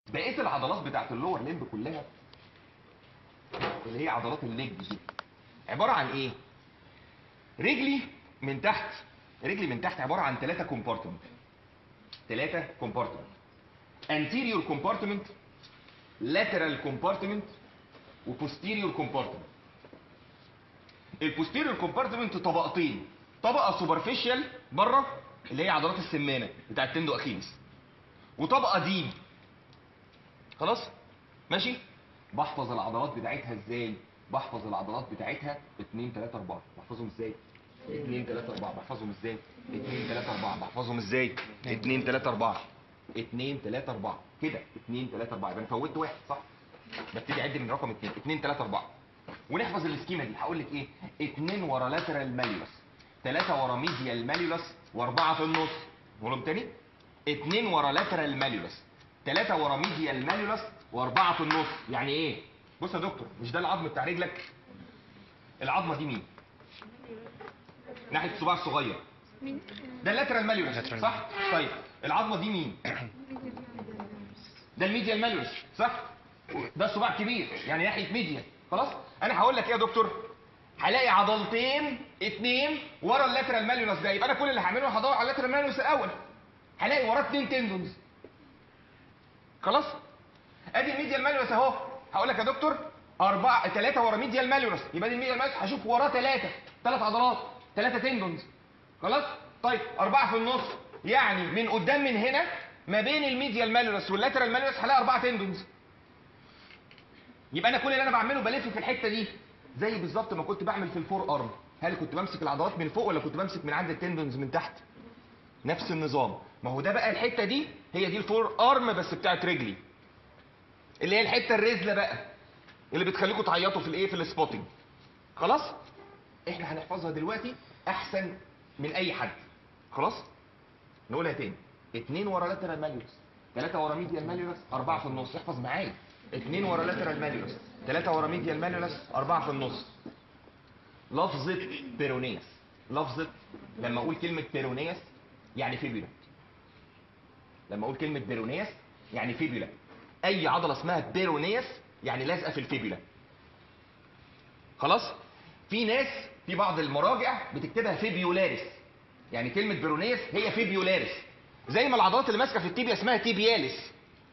بقيه العضلات بتاعت اللور ليمب كلها اللي هي عضلات الليج دي عباره عن ايه رجلي من تحت رجلي من تحت عباره عن ثلاثه كومبارتمنت ثلاثه كومبارتمنت anterior compartment lateral compartment وposterior compartment البوستيريور كومبارتمنت طبقتين طبقه سوبرفيشال بره اللي هي عضلات السمانه بتاع التندو اخيلس وطبقه ديب خلاص ماشي بحفظ العضلات بتاعتها ازاي بحفظ العضلات بتاعتها 2 3 4 بحفظهم ازاي 2 3 4 بحفظهم ازاي 2 3 4 بحفظهم ازاي 2 3 4 2 3 4 كده 2 3 4 يبقى انا فوتت واحد صح ببتدي اعد من رقم 2 2 3 4 ونحفظ السكيمه دي هقول لك ايه 2 ورا لاترال ماليوس 3 ورا ميديال ماليوس واربعه في النص نقولهم تاني 2 ورا لاترال ماليوس 3 ورا ميديال ماليوس واربعه في النص يعني ايه بص يا دكتور مش ده العظم بتاع رجلك العظمه دي مين ناحيه الصباع الصغير مين ده اللاترال ماليوس Lateral صح طيب العظمه دي مين ده الميديال ماليوس صح ده الصباع كبير يعني ناحيه ميديال خلاص انا هقول لك ايه يا دكتور هلاقي عضلتين اتنين ورا اللاترال ماليوس ده يبقى انا كل اللي هعمله هدور على اللاترال ماليوس الاول هلاقي وراه اتنين تندونز خلاص ادي الميديال ماليوس اهو هقول لك يا دكتور أربعة ثلاثة ورا ميديال ماليوس يبقى دي الميديال ماليوس هشوف وراه ثلاثة ثلاث عضلات ثلاثة تندونز خلاص طيب أربعة في النص يعني من قدام من هنا ما بين الميديال ماليوس واللاترال ماليوس هلاقي أربعة تندونز يبقى انا كل اللي انا بعمله بلف في الحته دي زي بالظبط ما كنت بعمل في الفور ارم هل كنت بمسك العضلات من فوق ولا كنت بمسك من عند التندونز من تحت نفس النظام ما هو ده بقى الحته دي هي دي الفور ارم بس بتاعت رجلي اللي هي الحته الرزله بقى اللي بتخليكم تعيطوا في الايه في السبوتنج خلاص احنا هنحفظها دلوقتي احسن من اي حد خلاص نقولها تاني اتنين ورا لاترال ماليوس ثلاثة ورا ميديال ماليوس أربعة في النص احفظ معايا اتنين ورا لاترال ماليوس ثلاثة ورا ميديال ماليوس أربعة في النص لفظة بيرونيس لفظة لما أقول كلمة بيرونيس يعني فيبولا لما أقول كلمة بيرونيس يعني فيبولا أي عضلة اسمها بيرونيس يعني لازقة في الفيبولا خلاص في ناس في بعض المراجع بتكتبها فيبيولاريس يعني كلمة بيرونيس هي فيبيولاريس زي ما العضلات اللي ماسكة في التيبيا اسمها تيبياليس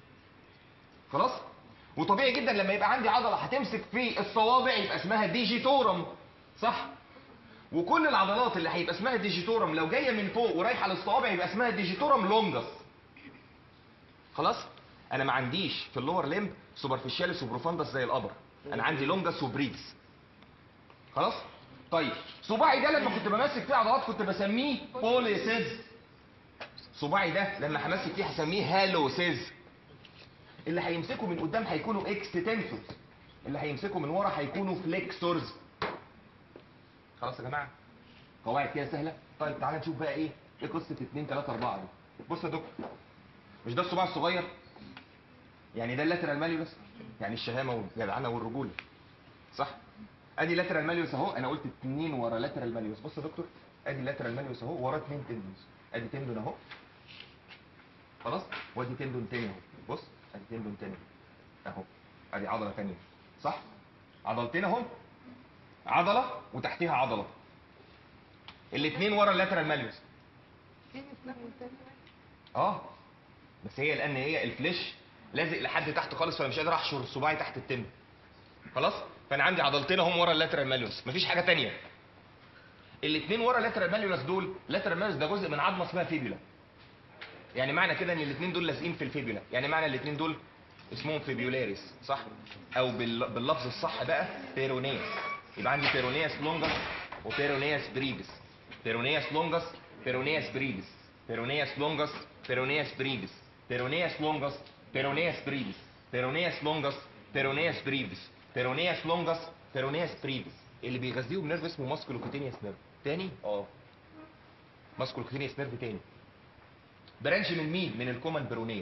خلاص وطبيعي جدا لما يبقى عندي عضله هتمسك في الصوابع يبقى اسمها ديجيتورم صح وكل العضلات اللي هيبقى اسمها ديجيتورم لو جايه من فوق ورايحه للصوابع يبقى اسمها ديجيتورم لونجس خلاص انا ما عنديش في اللور ليمب سوبرفيشاليس وبروفاندس زي القبر انا عندي لونجس وبريكس خلاص طيب صباعي ده لما كنت بمسك فيه عضلات كنت بسميه بوليسيز صباعي ده لما همسك فيه هسميه هالوسيز اللي هيمسكوا من قدام هيكونوا اكستنسورز اللي هيمسكوا من ورا هيكونوا فليكسورز خلاص يا جماعه قواعد كده سهله طيب تعالى نشوف بقى ايه ايه قصه 2 3 4 دي بص يا دكتور مش ده الصباع الصغير يعني ده اللاترال ماليوس يعني الشهامه والجدعنه والرجوله صح ادي لاترال ماليوس اهو انا قلت اتنين ورا لاترال ماليوس بص يا دكتور ادي لاترال ماليوس اهو ورا اتنين تندونز ادي تندون اهو خلاص وادي تندون تاني اهو بص ادي تندون تاني اهو ادي عضله تانيه صح عضلتين اهو عضله وتحتيها عضله الاثنين ورا اللاترال ماليوس فين الاتنين تاني؟ اه بس هي لان هي الفليش لازق لحد تحت خالص فانا مش قادر احشر صباعي تحت التم خلاص فانا عندي عضلتين اهم ورا اللاترال ماليوس مفيش حاجه تانية الاثنين ورا اللاترال ماليوس دول اللاترال ماليوس ده جزء من عظمه اسمها فيبولا يعني معنى كده ان الاثنين دول لازقين في الفيبولا يعني معنى الاثنين دول اسمهم فيبيولاريس صح او بال- باللفظ الصح بقى بيرونيس يبقى عندي بيرونيس لونجس وبيرونيس بريفس بيرونيس لونجس بيرونيس بريفس بيرونيس لونجس بيرونيس بريفس بيرونيس لونجس بيرونيس بريفس بيرونيس لونجس بيرونيس بريفس بيرونيس لونجس بيرونيس بريفس اللي بيغذيهم نيرف اسمه ماسكولوكوتينيوس نيرف تاني اه ماسكولوكوتينيوس نيرف تاني برانش من مين من الكومن برونيه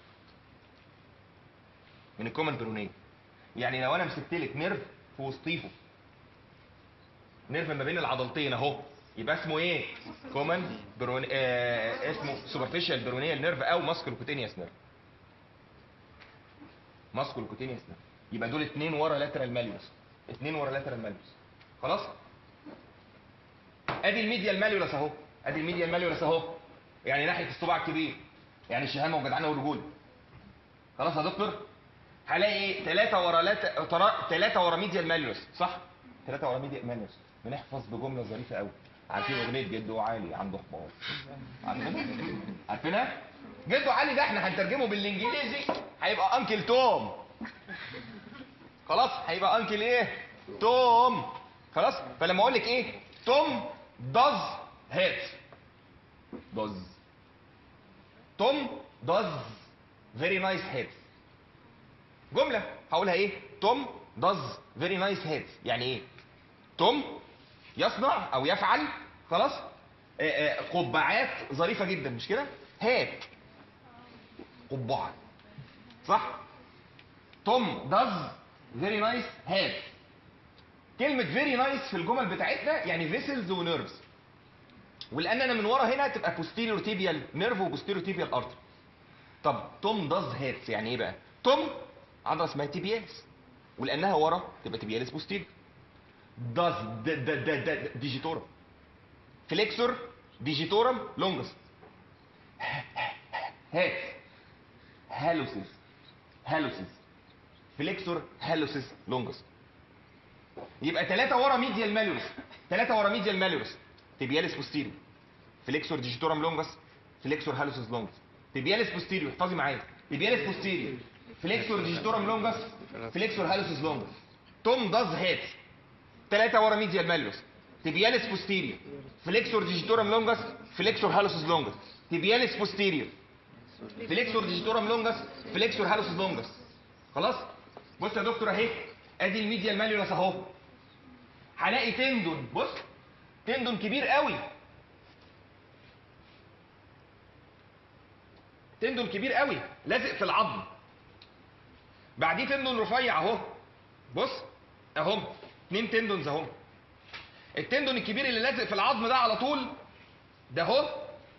من الكومن برونيه يعني لو انا مسكت لك نيرف في وسطيفه نيرف ما بين العضلتين اهو يبقى اسمه ايه كومن برون آه اسمه سوبرفيشال برونيال نيرف او ماسكولوكوتينيوس نيرف ماسكول كوتينيوس نيرف يبقى دول اتنين ورا لاترال ماليوس اتنين ورا لاترال ماليوس خلاص ادي الميديال ماليوس اهو ادي الميديال ماليوس اهو يعني ناحيه الصباع الكبير يعني الشهامه والجدعنه والرجوله خلاص يا دكتور هلاقي ايه ثلاثه ورا لات ثلاثه ورا ميديال ماليوس صح ثلاثه ورا ميديال ماليوس بنحفظ بجمله ظريفه قوي عارفين اغنيه جدو علي عنده حمار عارفينها عارفينها جدو علي ده احنا هنترجمه بالانجليزي هيبقى انكل توم خلاص هيبقى انكل ايه توم خلاص فلما اقول لك ايه توم does hate does توم does very nice hate جمله هقولها ايه توم does very nice hate يعني ايه توم يصنع او يفعل خلاص آه، آه، قبعات ظريفه جدا مش كده هات قبعه صح توم داز فيري نايس هات كلمه فيري نايس في الجمل بتاعتنا يعني فيسلز ونيرفز ولان انا من ورا هنا تبقى بوستيريور تيبيال نيرف وبوستيريور تيبيال ارتر طب توم داز هات يعني ايه بقى توم عضله اسمها تيبيالس ولانها ورا تبقى تيبيالس بوستيريور داز د د د د ديجيتورم فليكسور ديجيتورم لونجس هات هالوسيس هالوسيس فليكسور هالوسيس لونجس يبقى ثلاثة ورا ميديال ماليوس ثلاثة ورا ميديال ماليوس تبياليس بوستيريو فليكسور ديجيتورم لونجس فليكسور هالوسيس لونجس تبياليس بوستيريو احفظي معايا تبياليس بوستيريو فليكسور ديجيتورم لونجس فليكسور هالوسيس لونجس توم داز هات ثلاثة ورا ميديال ماليوس تبياليس بوستيريو فليكسور ديجيتورم لونجس فليكسور هالوسيس لونجس تبياليس بوستيريو فليكسور ديجيتورم لونجس فليكسور هالوسيس لونجس خلاص بص يا دكتور اهي ادي الميديال ماليوس اهو هلاقي تندون بص تندون كبير قوي تندون كبير قوي لازق في العظم بعديه تندون رفيع اهو بص اهم اتنين تندونز اهم التندون الكبير اللي لازق في العظم ده على طول ده اهو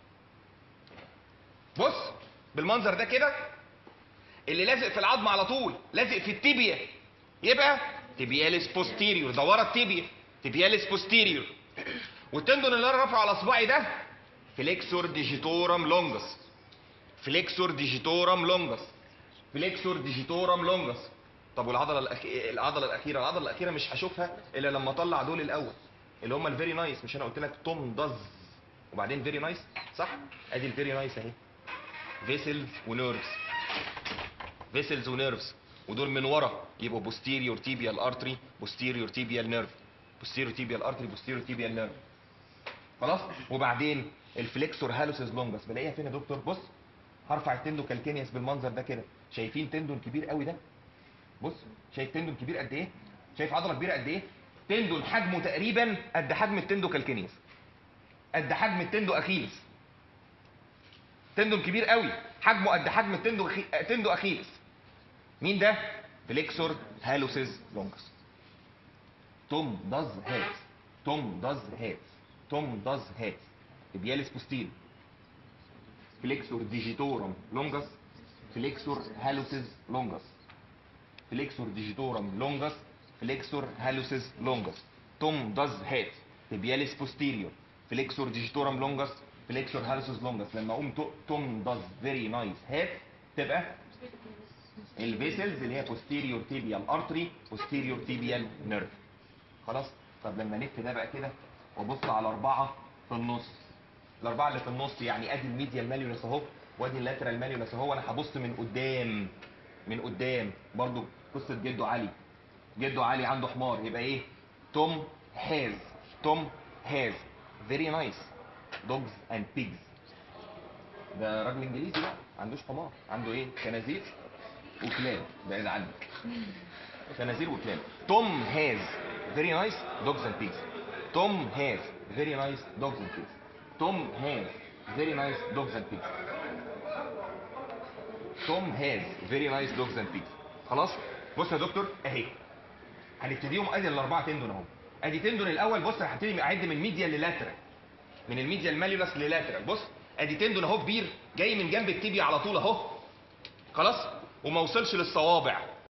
بص بالمنظر ده كده اللي لازق في العظم على طول لازق في التيبيا يبقى تيبياليس بوستيريور ده ورا التيبيا تيبياليس بوستيريور والتندون اللي انا رافعه على صباعي ده فليكسور ديجيتورم لونجس فليكسور ديجيتورم لونجس فليكسور ديجيتورم لونجس طب والعضله الأخ... العضله الاخيره العضله الاخيره مش هشوفها الا لما اطلع دول الاول اللي هم الفيري نايس مش انا قلت لك توم داز وبعدين فيري نايس صح ادي الفيري نايس اهي فيسلز ونيرفز فيسلز ونيرفز ودول من ورا يبقوا بوستيريور تيبيال ارتري بوستيريور تيبيال نيرف بوستيريور تيبيال ارتري بوستيريور تيبيال نيرف خلاص وبعدين الفليكسور هالوسيس لونجس بلاقيها فين يا دكتور بص هرفع التندو كالكينيوس بالمنظر ده كده شايفين تندون كبير قوي ده بص شايف تندون كبير قد ايه شايف عضله كبيره قد ايه تندون حجمه تقريبا قد حجم التندو كالكينيوس قد حجم التندو اخيلس تندون كبير قوي حجمه قد حجم التندو أخي... تندو اخيلس مين ده فليكسور هالوسيس لونجس توم داز هات توم داز هات توم داز هات تبياليس بوستيل فليكسور ديجيتورم لونجس فليكسور هالوسيس لونجس فليكسور ديجيتورم لونجس فليكسور هالوسيس لونجس توم داز هات تبياليس بوستيريور فليكسور ديجيتورم لونجس فليكسور هالوسيس لونجس لما اقوم تو- توم داز فيري نايس هات تبقى الفيسلز اللي هي posterior tibial artery posterior tibial nerve خلاص طب لما نلف ده بقى كده وابص على اربعه في النص الاربعه اللي في النص يعني ادي الميديال ماليولس اهو وادي اللاترال ماليولس اهو وانا هبص من قدام من قدام برضو قصه جده علي جده علي عنده حمار يبقى ايه توم هاز توم هاز فيري نايس دوجز اند بيجز ده راجل انجليزي بقى ما عندوش حمار عنده ايه خنازير وكلاب بعيد عنك خنازير وكلاب توم هاز فيري نايس دوجز اند بيجز توم هاز فيري نايس دوجز اند بيجز توم هاز فيري نايس دوجز اند بيجز توم هاز فيري نايس دوجز اند بيجز خلاص بص يا دكتور اهي هنبتديهم ادي الاربعه تندون اهو ادي تندون الاول بص انا هبتدي اعد من ميديال للاترال من الميديال ماليولس للاترال بص ادي تندون اهو كبير جاي من جنب التيبيا على طول اهو خلاص وما وصلش للصوابع